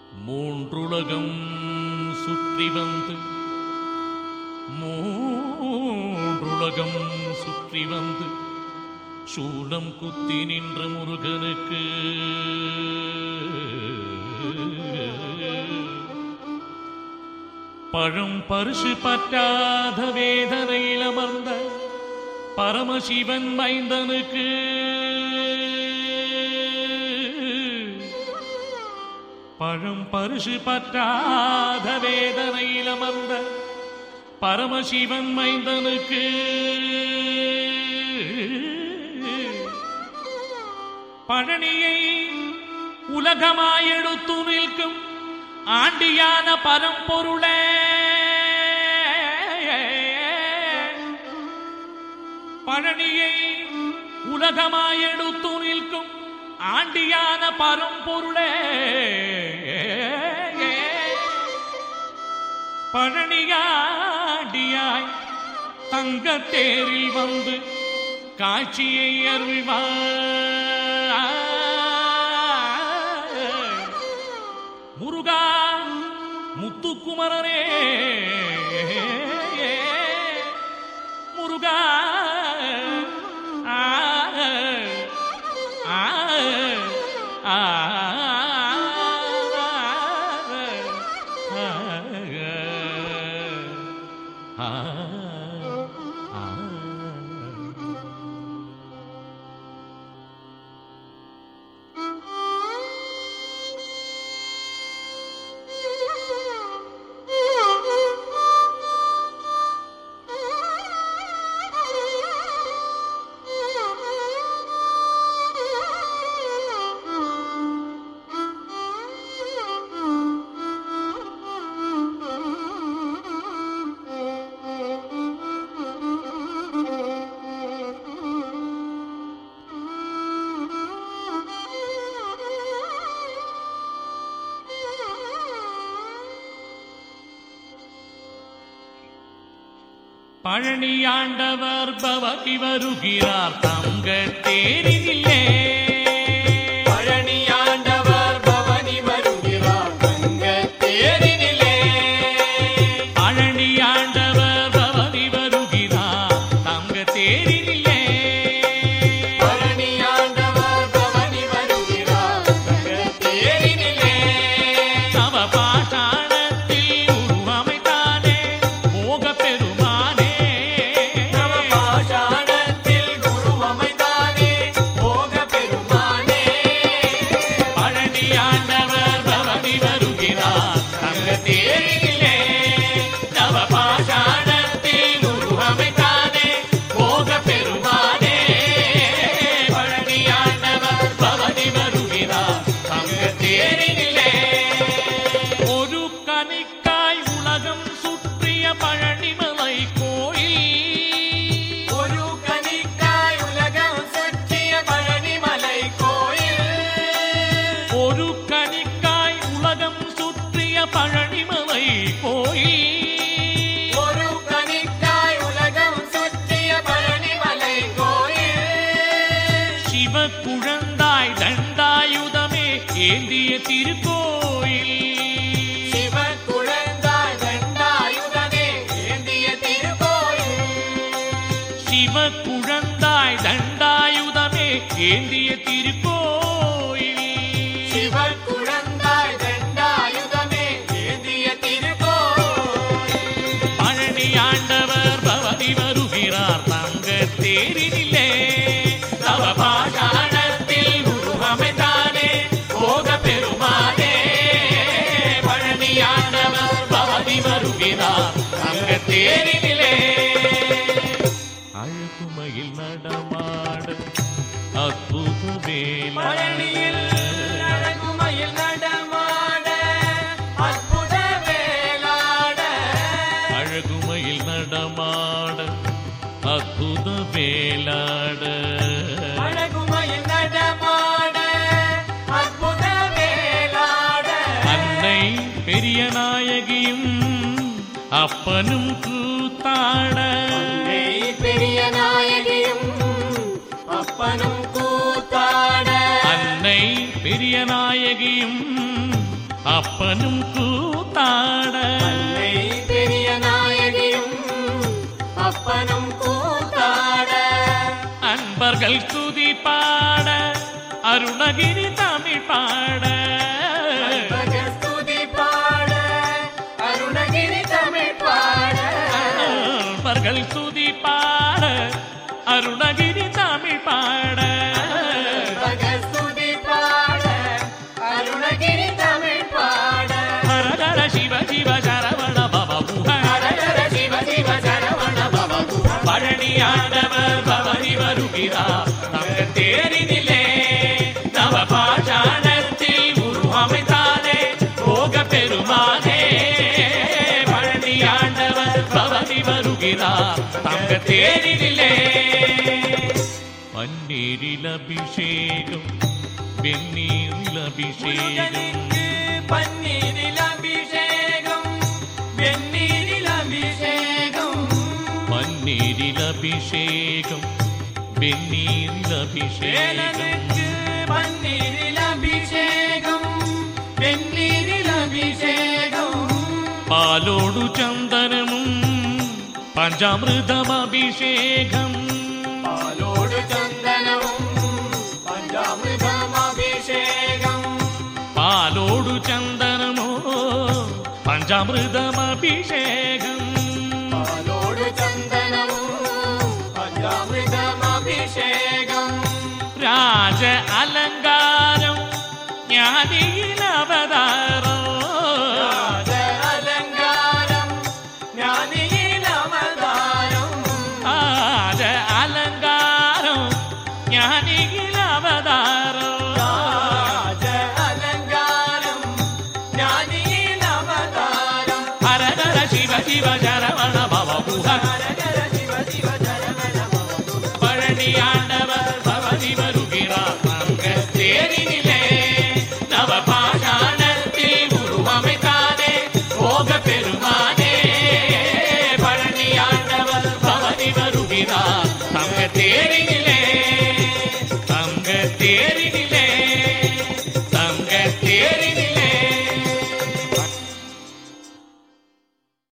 மூன்றுலகம் சுற்றி வந்து மூன்றுலகம் சுற்றி வந்து சூலம் குத்தி நின்ற முருகனுக்கு பழம் பரிசு பற்றாத வேதனையில் அமர்ந்த பரமசிவன் மைந்தனுக்கு பழம் பரிசு பற்றாத வேதனையில் அமர்ந்த பரமசிவன் மைந்தனுக்கு பழனியை உலகமாயெடுத்து நிற்கும் ஆண்டியான பரம்பொருளே பழனியை உலகமாயெடுத்து நிற்கும் ஆண்டியான பரம்பொருளே பழனியாண்டியாய் தங்கத்தேரில் வந்து காட்சியை அறிவார் முருகா முத்துக்குமரனே முருகா ஆ, ஆ, ஆ, ஆ, ஆ, ஆ. பழனியாண்டவர் பவதி வருகிறார் தங்க தேரினிலே பழனியாண்டவர் பவனி வருகிறார் தங்கத் தேரினிலே. பழனியாண்டவர் பவதி வருகிறார் தங்க தேரினிலே பழனியாண்டவர் பவனி வருகிறார் தங்கத் தேரினிலே. நவ பாஷாணத்தில் உருவமைத்தானே போக பெருமானே நவபாஷாணத்தில் குருவமைதானே போக பெருமானே. பழனியாண்டவர் பவதி வருகிறார் தங்க தேரினிலே நவ பாஷாணத்தில் உருவமைத்தானே போக பெருமானே பழனியாண்டவர் பவதி வருகிறார் தங்க தேரினிலே ஒரு கனிக்காய் உலகம் சுற்றிய பழனிமலை கோயில் ஒரு கனிக்காய் உலகம் சுற்றிய பழனிமலை கோயில் ஒரு கனிக்காய் உலகம் சுற்றிய பழனிமலை கோயில் ஒரு கனிக்காய் உலகம் சுற்றிய பழனிமலை கோயில் சிவ குழந்தாய் தண்டாயுதமே ஏந்திய திருக்கோயில் சிவ குழந்தாய் தண்டாயுதனே ஏந்திய திருக்கோயில் சிவ குழந்தாய் தண்டாயுதமே ஏந்திய திருக்கோயில் சிவ குழந்தாய் தண்டாயுதமே ஏந்திய திருக்கோயில் பழனி ஆண்டவர் பவதி வருகிறார் தங்க தேரினிலே தவ பாஷாணத்தில் உருவமைத்தானே போக பெருமானே பழனி ஆண்டவர் பவதி வருகிறார் தங்க தேரினிலே அழகுமையில் நடமாட அற்புத வேலை பழனியில் அழகுமயில் நடமாட அற்புத வேலாட அழகுமையில் நடமாட அற்புத வேலாட அழகுமயில் நடமாட அற்புத வேலாட அன்னை பெரிய நாயகியும் அப்பனும் கூத்தாட அன்னை பெரிய நாயகியும் அப்பனும் கூத்தாட அன்னை பெரிய நாயகியும் அப்பனும் கூத்தாட அன்னை பெரிய நாயகியும் அப்பனும் கூத்தாட அன்பர்கள் துதி பாட அருணகிரி தமிழ் பாட பகஸ்துதி பாட அருணகிரி தமிழ் பாட அன்பர்கள் துதி பாட அருணகிரி தமிழ் பாட பகஸ்துதி பாட அருணகிரி தமிழ் பாட ஹரஹர சிவ சிவ சரவண பவ குஹ ஹரஹர சிவ சிவ சரவண பவ குஹ. பழனி ஆண்டவர் பவனி வருகிறார் தங்க தேரினிலே நவ பாஷாணத்தில் உருவமைத்தானே போக பெருமானே பழனி ஆண்டவர் பவனி வருகிறார் தங்க தேரினிலே பன்னீரில் அபிஷேகம் வெந்நீரில் அபிஷேகம் முருகனுக்கு பன்னீரில் அபிஷேகம் வெந்நீரில் அபிஷேகம் பன்னீரில் அபிஷேகம் வெந்நீரில் அபிஷேகம் வேலனுக்கு பன்னீரில் அபிஷேகம் வெந்நீரில் அபிஷேகம் பாலோடு சந்தனமும் பஞ்சாமிருதம் அபிஷேகம் பாலோடு சந்தனமும் பஞ்சாமிர்தம் அபிஷேகம் பாலோடு சந்தனமோ பஞ்சாமிருதம் அபிஷேகம் பாலோடு சந்தனமும் பஞ்சாமிர்தம் அபிஷேகம் ராஜ அலங்காரம் ஞானியில் அவதாரம் ராஜ அலங்காரம் ஞானியின் அவதாரம் ராஜ அலங்காரம் ஞானியில் அவதாரம் ராஜ அலங்காரம் ஞானியின் அவதாரம் ஹர ஹர சிவ சிவ சரவண பவ குஹ ஹர